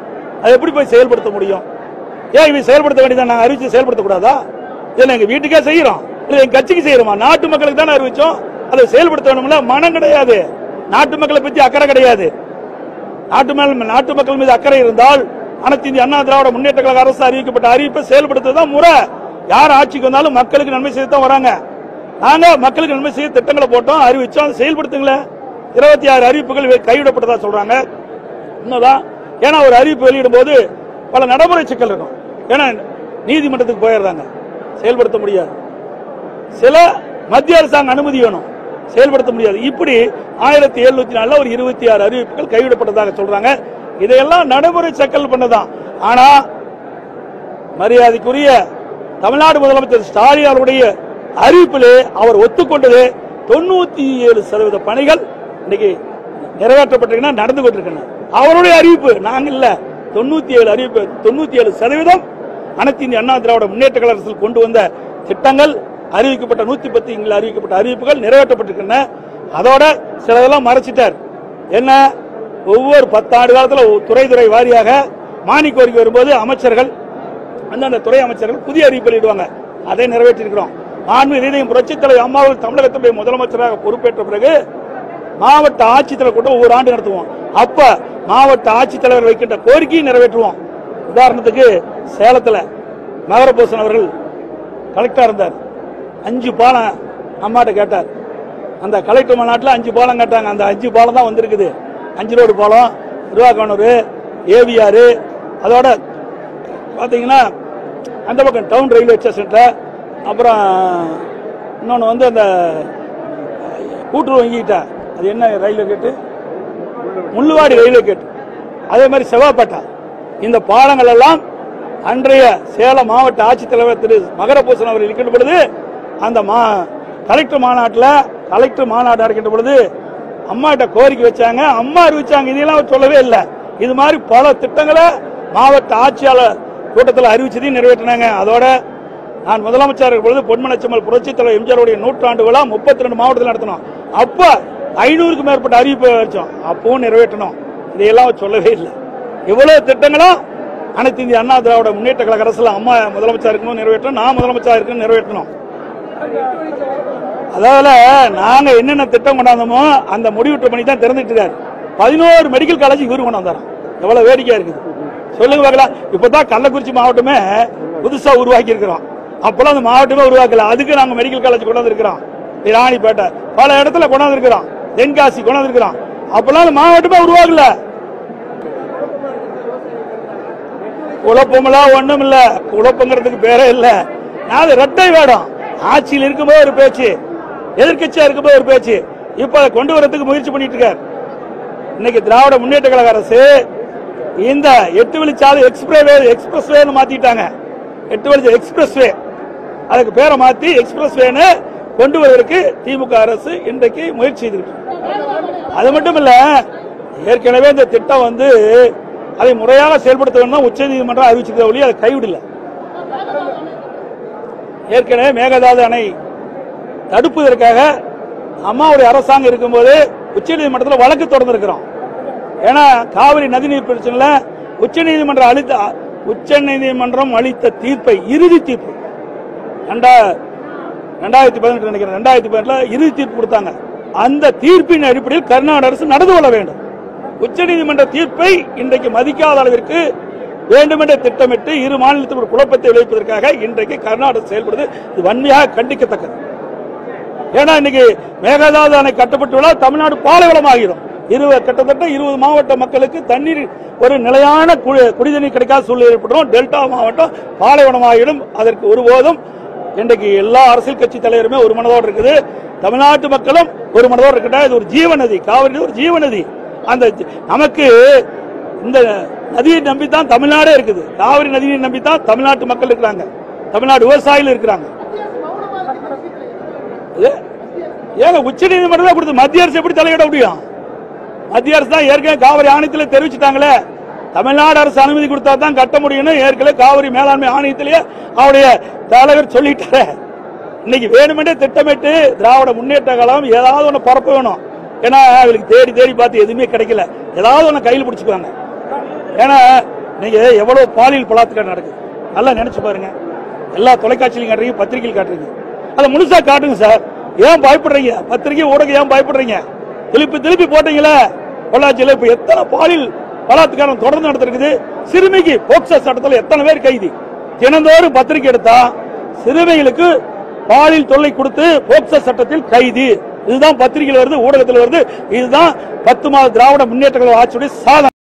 அதை எப்படி போய் செயல்படுத்த முடியும் ஏன் இவங்க செயல்படுத்த வேண்டியதான் நாங்க அறிவிச்சு செயல்படுத்த கூடாதா இல்ல எங்க வீட்டுக்கே செய்யறோம் இல்ல எங்க கட்சிக்கு செய்யறோமா நாட்டு மக்களுக்கு தானே அறிவிச்சோம் அதை செயல்படுத்த வேணும்ல மனம் கிடையாது நாட்டு மக்களை பத்தி அக்கறை கிடையாது நாட்டு மேல் நாட்டு மக்கள் மீது அக்கறை இருந்தால் அனைத்து இந்திய அண்ணா திராவிட முன்னேற்ற கழக அரசு அறிவிக்கப்பட்ட அறிவிப்பை செயல்படுத்துவதுதான் முறை யார் ஆட்சிக்கு வந்தாலும் மக்களுக்கு நன்மை செய்து தான் வராங்க நாங்க மக்களுக்கு நன்மை செய்ய திட்டங்களை போட்டோம் அறிவிச்சோம் அதை செயல்படுத்துங்களேன் இருபத்தி ஆறு அறிவிப்புகள் வே- கைவிடப்பட்டதா சொல்றாங்க உண்மைதான் ஏன்னா ஒரு அறிவிப்பு வெளியிடும் போது பல நடைமுறை சிக்கல் இருக்கும் ஏன்னா நீதிமன்றத்துக்கு போயிடுறாங்க செயல்படுத்த முடியாது சில மத்திய அரசாங்க அனுமதி வேணும் செயல்படுத்த முடியாது இப்படி ஆயிரத்தி எழுநூத்தி நாலுல ஒரு இருபத்தி ஆறு அறிவிப்புகள் கைவிடப்பட்டதாக சொல்றாங்க இதையெல்லாம் நடைமுறை சிக்கல் பண்ணதான் ஆனா மரியாதைக்குரிய தமிழ்நாடு முதலமைச்சர் ஸ்டாலின் அவருடைய அறிவிப்பிலே அவர் ஒத்துக்கொண்டது தொண்ணூத்தி ஏழு சதவீத பணிகள் இன்னைக்கு நிறைவேற்றப்பட்டிருக்கின்றன நடந்து கொண்டிருக்கின்றன அவருடைய அறிவிப்பு நாங்க இல்ல தொண்ணூத்தி ஏழு அறிவிப்பு தொண்ணூத்தி ஏழு சதவீதம் அனைத்து இந்திய அண்ணா திராவிட முன்னேற்ற கழக அரசில் கொண்டு வந்த திட்டங்கள் அறிவிக்கப்பட்ட நூத்தி பத்து அறிவிக்கப்பட்ட அறிவிப்புகள் நிறைவேற்றப்பட்டிருக்கின்றன அதோட சிலதெல்லாம் மறைச்சிட்டார் என்ன ஒவ்வொரு பத்தாண்டு காலத்துல ஒ- துறை துறை வாரியாக மானிய கோரிக்கை வரும்போது அமைச்சர்கள் அந்தந்த துறை அமைச்சர்கள் புதிய அறிவிப்பு வெளியிடுவாங்க அதை நிறைவேற்றிருக்கிறோம் மாண்பு ரீதியும் புரட்சித் தலைவர் அம்மாவில் தமிழகத்துடைய முதலமைச்சராக பொறுப்பேற்ற பிறகு மாவட்ட ஆட்சித்தலைவர் கூட்டம் ஒவ்வொரு ஆண்டு நடத்துவோம் அப்ப மாவட்ட ஆட்சித்தலைவர் வைக்கின்ற கோரிக்கையை நிறைவேற்றுவோம் உதாரணத்துக்கு சேலத்துல நகரபூசன் அவர்கள் கலெக்டரா இருந்தார் அஞ்சு பாலம் அம்மாட்ட கேட்டார் அந்த கலெக்டர் மாநாட்டில் அஞ்சு பாலம் கேட்டாங்க அந்த அஞ்சு பாலம் தான் வந்திருக்குது அஞ்சு ரோடு பாலம் திருவாக்கணூர் ஏவிஆர் அதோட பார்த்தீங்கன்னா அந்த பக்கம் டவுன் ரயில்வே ஸ்டேஷன்ல அப்புறம் இன்னொன்று வந்து அந்த கூட்டுறவு வங்கிக்கிட்ட அது என்ன ரயில்வே கேட்டு முள்ளுவாடி ரயில்வே கேட் அதே மாதிரி செவ்வாப்பேட்டா இந்த பாலங்கள் எல்லாம் அன்றைய சேலம் மாவட்ட ஆட்சித்தலைவர் திரு மகரபூசன் அவர்கள் இருக்கின்ற பொழுது அந்த மா கலெக்டர் மாநாட்டில் கலெக்டர் மாநாடு நடக்கின்ற பொழுது அம்மாட்ட கோரிக்கை வச்சாங்க அம்மா அறிவிச்சாங்க இதெல்லாம் அவர் சொல்லவே இல்லை இது மாதிரி பல திட்டங்களை மாவட்ட ஆட்சியாளர் கூட்டத்தில் அறிவிச்சதையும் நிறைவேற்றினாங்க அதோட நான் முதலமைச்சர் இருக்கும் பொழுது பொன்மனச்சம்மல் புரட்சித் தலைவர் எம்ஜிஆருடைய நூற்றாண்டு விழா முப்பத்தி ரெண்டு மாவட்டத்தில் நடத்தினோம் அப்ப ஐநூறுக்கும் மேற்பட்ட அறிவிப்பு வச்சோம் அப்பவும் நிறைவேற்றணும் இதையெல்லாம் அவர் சொல்லவே இல்லை இவ்வளவு திட்டங்களும் அனைத்து இந்திய அண்ணா திராவிட முன்னேற்ற கழக அரசுல அம்மா முதலமைச்சர் இருக்கணும் நிறைவேற்றணும் நான் முதலமைச்சர் இருக்கணும் நிறைவேற்றணும் அதாவது நாங்க என்னென்ன திட்டம் கொண்டாந்தோமோ அந்த முடிவுற்ற பண்ணி தான் திறந்துட்டு இருக்காரு பதினோரு மெடிக்கல் காலேஜ் இவரு கொண்டாந்தாராம் எவ்வளவு வேடிக்கையா இருக்குது சொல்லுங்க பார்க்கலாம் இப்பதான் கள்ளக்குறிச்சி மாவட்டமே புதுசா உருவாக்கி இருக்கிறோம் அப்பெல்லாம் அந்த மாவட்டமே உருவாக்கல அதுக்கு நாங்க மெடிக்கல் காலேஜ் கொண்டாந்து இருக்கிறோம் ராணிப்பேட்டை பல இடத்துல கொண்டாந்து இருக்கிறோம் தென்காசி கொண்டாந்து இருக்கிறோம் அப்பெல்லாம் அந்த மாவட்டமே உருவாக்கல குழப்பமெல்லாம் ஒண்ணும் இல்ல குழப்பங்கிறதுக்கு பேரே இல்ல நான் அது ரெட்டை வேடம் ஆட்சியில் இருக்கும்போது ஒரு பேச்சு எதிர்க்கட்சியா இருக்கும்போது ஒரு பேச்சு இப்ப அதை கொண்டு வரதுக்கு முயற்சி பண்ணிட்டு இருக்கார் இன்னைக்கு திராவிட முன்னேற்ற கழக அரசு இந்த எட்டு வழிச்சாலை எக்ஸ்பிரஸ் எக்ஸ்பிரஸ் வேன்னு மாத்திட்டாங்க எட்டு வழி எக்ஸ்பிரஸ் வே அதுக்கு பேரை மாத்தி எக்ஸ்பிரஸ் வேன்னு கொண்டு வருவதற்கு திமுக அரசு இன்றைக்கு முயற்சி செய்திருக்கு அது மட்டும் இல்ல ஏற்கனவே இந்த திட்டம் வந்து அதை முறையாக செயல்படுத்த வேண்டும் உச்ச நீதிமன்றம் அறிவிச்சிருக்க ஒழிய அதை கைவிடல ஏற்கனவே மேகதாது அணை தடுப்பதற்காக அம்மாவுடைய அரசாங்கம் இருக்கும்போது உச்ச நீதிமன்றத்தில் வழக்கு தொடர்ந்திருக்கிறோம் ஏன்னா காவிரி நதிநீர் பிரச்சனைல உச்ச நீதிமன்றம் அளித்த உச்ச நீதிமன்றம் அளித்த தீர்ப்பை இறுதி தீர்ப்பு ரெண்டா ரெண்டாயிரத்தி பதினெட்டு நினைக்கிறேன் ரெண்டாயிரத்தி பதினெட்டுல இறுதி தீர்ப்பு கொடுத்தாங்க அந்த தீர்ப்பின் அடிப்படையில் கர்நாடக அரசு நடந்து கொள்ள வேண்டும் உச்சநீதிமன்ற தீர்ப்பை இன்றைக்கு மதிக்காத அளவிற்கு வேண்டுமென்றே திட்டமிட்டு இரு மாநிலத்தில் ஒரு குழப்பத்தை விளைவிப்பதற்காக இன்றைக்கு கர்நாடகம் செயல்படுது இது வன்மையாக கண்டிக்கத்தக்கது ஏன்னா இன்னைக்கு மேகதாது அணை கட்டப்பட்டு விழா தமிழ்நாடு பாலைவனம் ஆகிடும் இருபது கிட்டத்தட்ட இருபது மாவட்ட மக்களுக்கு தண்ணீர் ஒரு நிலையான கு- குடிதண்ணீர் கிடைக்காத சூழ்நிலை ஏற்படும் டெல்டா மாவட்டம் பாலைவனம் ஆகிடும் அதற்கு ஒருபோதும் இன்றைக்கு எல்லா அரசியல் கட்சி தலைவருமே ஒரு மனதோடு இருக்குது தமிழ்நாட்டு மக்களும் ஒரு மனதோடு இருக்கின்ற இது ஒரு ஜீவநதி காவிரி ஒரு ஜீவநதி அந்த ஜி- நமக்கு இந்த நதியை நம்பித்தான் தமிழ்நாடே இருக்குது காவிரி நதியை நம்பித்தான் தமிழ்நாட்டு மக்கள் இருக்கிறாங்க தமிழ்நாடு விவசாயிகள் இருக்கிறாங்க இது ஏங்க உச்ச நீதிமன்றம் தான் கொடுத்து மத்திய அரசு எப்படி தலையிட முடியும் மத்திய அரசு தான் ஏற்கனவே காவிரி ஆணையத்தில் தெரிவிச்சிட்டாங்களே தமிழ்நாடு அரசு அனுமதி கொடுத்தா தான் கட்ட முடியும்னு ஏற்கனவே காவிரி மேலாண்மை ஆணையத்திலேயே அவருடைய தலைவர் சொல்லிட்டாரு இன்னைக்கு வேணுமென்றே திட்டமிட்டு திராவிட முன்னேற்ற கழகம் ஏதாவது ஒண்ணு பரப்ப வேணும் ஏன்னா அவங்களுக்கு தேடி தேடி பார்த்து எதுவுமே கிடைக்கல ஏதாவது ஒண்ணு கையில் பிடிச்சுக்குவாங்க ஏன்னா நீங்க எவ்வளவு பாலியல் பலாத்காரம் நடக்குது நல்லா நினைச்சு பாருங்க எல்லா தொலைக்காட்சியிலும் காட்டுறீங்க பத்திரிகையில் காட்டுறீங்க அதை முழுசா காட்டுங்க சார் ஏன் பயப்படுறீங்க பத்திரிகை ஊடகம் ஏன் பயப்படுறீங்க திருப்பி திருப்பி போட்டீங்களே பொள்ளாச்சியில இப்ப எத்தனை பாலியல் பலாத்காரம் தொடர்ந்து நடந்திருக்குது சிறுமிக்கு போக்சோ சட்டத்தில் எத்தனை பேர் கைது தினந்தோறும் பத்திரிகை எடுத்தா சிறுமிகளுக்கு பாலியல் தொல்லை கொடுத்து போக்சோ சட்டத்தில் கைது இதுதான் பத்திரிகையில் வருது ஊடகத்தில் வருது இதுதான் பத்து மாத திராவிட முன்னேற்ற கழக ஆட்சியுடைய சாதனை